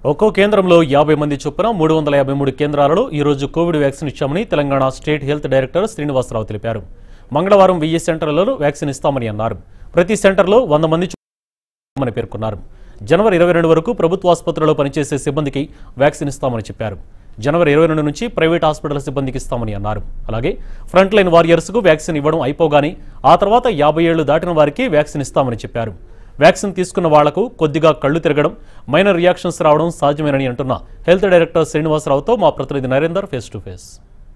ఒక్కో కేంద్రంలో యాభై మంది చొప్పున మూడు వందల యాభై మూడు కేంద్రాలలో ఈరోజు కోవిడ్ వ్యాక్సిన్ ఇచ్చామని Telangana state health director Srinivasarao తెలిపారు మంగళవారం వెయ్యి సెంటర్లలో వ్యాక్సిన్ ఇస్తామని అన్నారు ప్రతి సెంటర్లో వంద మంది చొప్పున పేర్కొన్నారు జనవరి ఇరవై రెండు వరకు ప్రభుత్వ ఆసుపత్రిలో పనిచేసే సిబ్బందికి వ్యాక్సిన్ ఇస్తామని చెప్పారు జనవరి ఇరవై రెండు నుంచి ప్రైవేట్ హాస్పిటల్ సిబ్బందికి ఇస్తామని అన్నారు అలాగే ఫ్రంట్ లైన్ వారియర్స్కు వ్యాక్సిన్ ఇవ్వడం అయిపోగానే ఆ తర్వాత యాభై ఏళ్లు దాటిన వారికి వ్యాక్సిన్ ఇస్తామని చెప్పారు వ్యాక్సిన్ తీసుకున్న వాళ్లకు కొద్దిగా కళ్ళు తిరగడం మైనర్ రియాక్షన్స్ రావడం సాధ్యమేనని అంటున్న హెల్త్ డైరెక్టర్ శ్రీనివాసరావుతో మా ప్రతినిధి నరేందర్ ఫేస్ టు ఫేస్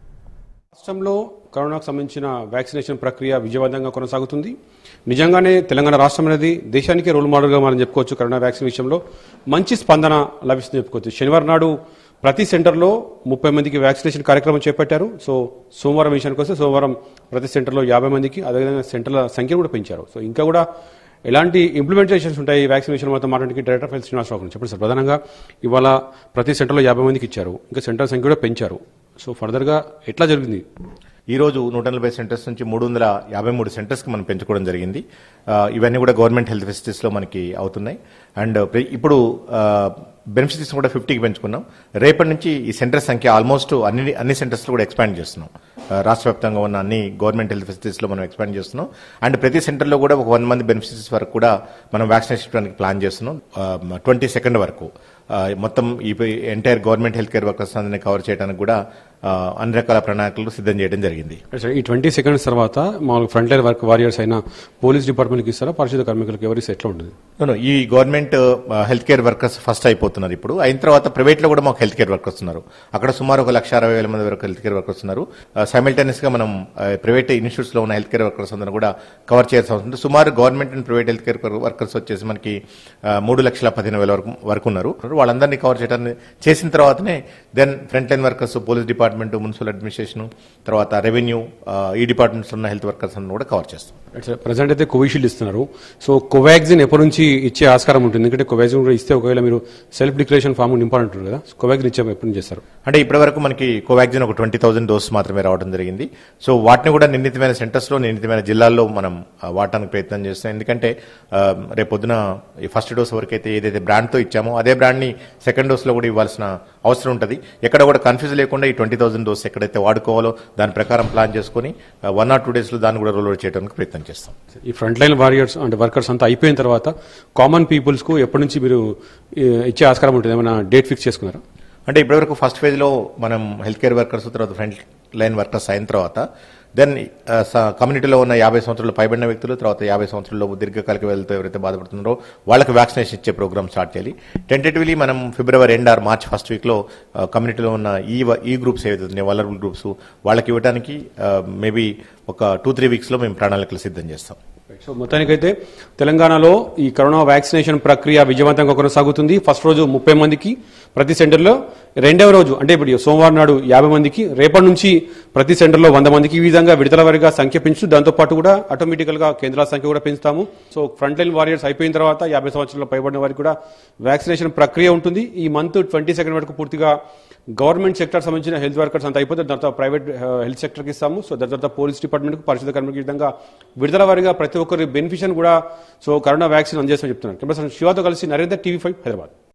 రాష్ట్రంలో కరోనాకు సంబంధించిన వ్యాక్సినేషన్ ప్రక్రియ విజయవంతంగా కొనసాగుతుంది నిజంగానే తెలంగాణ రాష్ట్రం అనేది దేశానికే రోల్ మోడల్గా మనం చెప్పుకోవచ్చు కరోనా వ్యాక్సిన్ విషయంలో మంచి స్పందన లభిస్తుంది చెప్పుకోవచ్చు శనివారం నాడు ప్రతి సెంటర్లో ముప్పై మందికి వ్యాక్సినేషన్ కార్యక్రమం చేపట్టారు సో సోమవారం విషయానికి వస్తే సోమవారం ప్రతి సెంటర్లో యాభై మందికి అదేవిధంగా సెంటర్ల సంఖ్య కూడా పెంచారు సో ఇంకా కూడా ఎలాంటి ఇంప్లిమెంటేషన్స్ ఉంటాయి ఈ వ్యాక్సినేషన్ మొత్తం మాట్లాడికి డైరెక్టర్ ఫైల్ శ్రీనివాసరావు గురించి చెప్పండి సార్ ప్రధానంగా ఇవాళ ప్రతి సెంటర్లో యాభై మందికి ఇచ్చారు ఇంకా సెంటర్ సంఖ్య కూడా పెంచారు సో ఫర్దర్గా ఎట్లా జరిగింది ఈ రోజు నూట నలభై సెంటర్స్ నుంచి మూడు వందల యాభై మూడు సెంటర్స్కి మనం పెంచుకోవడం జరిగింది ఆ, ఇవన్నీ కూడా గవర్నమెంట్ హెల్త్ ఫెసిలిటీస్లో మనకి అవుతున్నాయి అండ్ ప్ర- ఇప్పుడు బెనిఫిట్స్ కూడా ఫిఫ్టీకి పెంచుకున్నాం రేపటి నుంచి ఈ సెంటర్ సంఖ్య ఆల్మోస్ట్ అన్ని అన్ని సెంటర్స్లో కూడా ఎక్స్పాండ్ చేస్తున్నాం ఆ, రాష్ట్ర వ్యాప్తంగా ఉన్న అన్ని గవర్నమెంట్ హెల్త్ ఫెసిలిటీస్లో మనం ఎక్స్పాండ్ చేస్తున్నాం అండ్ ప్రతి సెంటర్లో కూడా ఒక వన్ మంత్ బెనిఫిట్స్ వరకు కూడా మనం వ్యాక్సినేషన్ ఇవ్వడానికి ప్లాన్ చేస్తున్నాం ట్వంటీ సెకండ్ వరకు ఆ, మొత్తం ఈ entire government health care workers అందరినీ కవర్ చేయడానికి కూడా ఆ, అన్ని రకాల ప్రణాళికలు సిద్ధం చేయడం జరిగింది సార్ ఈ ట్వంటీ సెకండ్స్ తర్వాత మామూలు ఫ్రంట్ లైన్ వర్క్ వారియర్స్ అయినా పోలీస్ డిపార్ట్మెంట్కి ఇస్తారా పరిశుద్ధ కార్మికులకు ఎవరికి ఎట్లా ఉంటుంది No, no, ఈ government health care workers first అయిపోతున్నారు ఇప్పుడు అయిన తర్వాత ప్రైవేట్ లో కూడా మాకు హెల్త్ కేర్ వర్కర్స్ ఉన్నారు అక్కడ సుమారు ఒక లక్ష అరవై వేల మంది వరకు హెల్త్ కేర్ వర్కర్స్ ఉన్నారు సైమిల్టేనియస్ గా మనం ప్రైవేట్ ఇన్స్టిట్యూట్స్ లో ఉన్న హెల్త్ కేర్ వర్కర్స్ అందరూ కూడా కవర్ చేయాల్సి ఉంటుంది సుమారు government and private health care workers వచ్చేసి మనకి ఆ, మూడు లక్షల పదిహేను వేల వరకు వరకు ఉన్నారు వాళ్ళందరినీ కవర్ చేయడానికి చేసిన తర్వాతనే then front line workers police department municipal administration తర్వాత రెవెన్యూ ఈ డిపార్ట్మెంట్స్ ఉన్న హెల్త్ వర్కర్స్ అందరూ కూడా కవర్ చేస్తాం ప్రజెంట్ అయితే కోవిషీల్డ్ ఇస్తున్నారు సో కోవాక్సిన్ ఎప్పటి నుంచి ఇచ్చే ఆస్కారం ఉంటుంది ఎందుకంటే కోవాక్సిన్ కూడా ఇస్తే ఒకవేళ మీరు సెల్ఫ్ డిక్లరేషన్ ఫామ్ నింపాలంటారు కదా సో కోవాక్సిన్ ఇచ్చే ఎప్పటి నుంచి చేస్తారు అంటే ఇప్పటి వరకు మనకి కోవాక్సిన్ ఒక ట్వంటీ థౌసండ్ డోస్ మాత్రమే రావడం జరిగింది సో వాటిని కూడా నిర్ణీతమైన సెంటర్స్ లో నిర్ణీతమైన జిల్లాల్లో మనం ఆ, వాడటానికి ప్రయత్నం చేస్తాం ఎందుకంటే ఆ, రేపొద్దున ఈ ఫస్ట్ డోస్ వరకు అయితే ఏదైతే బ్రాండ్ తో ఇచ్చామో అదే బ్రాండ్ ని సెకండ్ డోస్ లో కూడా ఇవ్వాల్సిన అవసరం ఉంటుంది ఎక్కడ కూడా కన్ఫ్యూజ్ లేకుండా ఈ ట్వంటీ థౌసండ్ డోస్ ఎక్కడైతే వాడుకోవాలో దాని ప్రకారం ప్లాన్ చేసుకుని వన్ ఆర్ టూ డేస్ లో దాన్ని కూడా రోల్ అవుట్ చేయడానికి ప్రయత్నం చేస్తాం ఈ ఫ్రంట్ లైన్ వారియర్స్ అంటే వర్కర్స్ అంతా అయిపోయిన తర్వాత కామన్ పీపుల్స్ కు ఎప్పటి నుంచి మీరు ఈ, ఇచ్చే ఆస్కారం ఉంటుంది ఏమైనా డేట్ ఫిక్స్ చేసుకున్నారా అంటే ఇప్పటివరకు ఫస్ట్ ఫేజ్ లో మనం హెల్త్ కేర్ వర్కర్స్ తర్వాత ఫ్రంట్ లైన్ వర్కర్స్ అయిన తర్వాత దెన్ కమ్యూనిటీలో ఉన్న యాభై సంవత్సరాలు పైబడిన వ్యక్తులు తర్వాత యాభై సంవత్సరాల్లో దీర్ఘకాలిక వ్యాధులతో ఎవరైతే బాధపడుతున్నారో వాళ్ళకి వ్యాక్సినేషన్ ఇచ్చే ప్రోగ్రామ్ స్టార్ట్ చేయాలి టెంటేటివ్లీ మనం February end or March first week లో కమ్యూనిటీలో ఉన్న ఈ వ- ఈ గ్రూప్స్ ఏవైతే ఉన్నాయో వలరబుల్ గ్రూప్స్ వాళ్ళకి ఇవ్వడానికి మేబీ ఒక టూ త్రీ వీక్స్ లో మేము ప్రణాళికలు సిద్ధం చేస్తాం సో మొత్తానికైతే తెలంగాణలో ఈ కరోనా వ్యాక్సినేషన్ ప్రక్రియ విజయవంతంగా కొనసాగుతుంది ఫస్ట్ రోజు ముప్పై మందికి ప్రతి సెంటర్లో రెండవ రోజు అంటే ఇప్పుడు సోమవారం నాడు యాభై మందికి రేపటి నుంచి ప్రతి సెంటర్లో వంద మందికి ఈ విధంగా విడతల వారీగా సంఖ్య పెంచుతూ దాంతో పాటు కూడా ఆటోమేటికల్ గా కేంద్రాల సంఖ్య కూడా పెంచుతాము సో ఫ్రంట్ లైన్ వారియర్స్ అయిపోయిన తర్వాత యాభై సంవత్సరాల పైబడిన వారికి కూడా వ్యాక్సినేషన్ ప్రక్రియ ఉంటుంది ఈ మంత్ ట్వంటీ సెకండ్ వరకు పూర్తిగా గవర్నమెంట్ సెక్టర్ సంబంధించిన హెల్త్ వర్కర్స్ అంతా అయిపోతే దాని తర్వాత ప్రైవేట్ హెల్త్ సెక్టర్కి ఇస్తాము సో దాని తర్వాత పోలీస్ డిపార్ట్మెంట్కి పరిశుద్ధ కార్మిక ఈ విధంగా విడుదల వారిగా ప్రతి ఒక్కరి బెనిఫిషన్ కూడా సో కరోనా వ్యాక్సిన్ అందజేస్తామని చెప్తున్నారు కెమెరా పర్సన్ శివాతో కలిసి నరేందర్ టీవీ ఫైవ్ హైదరాబాద్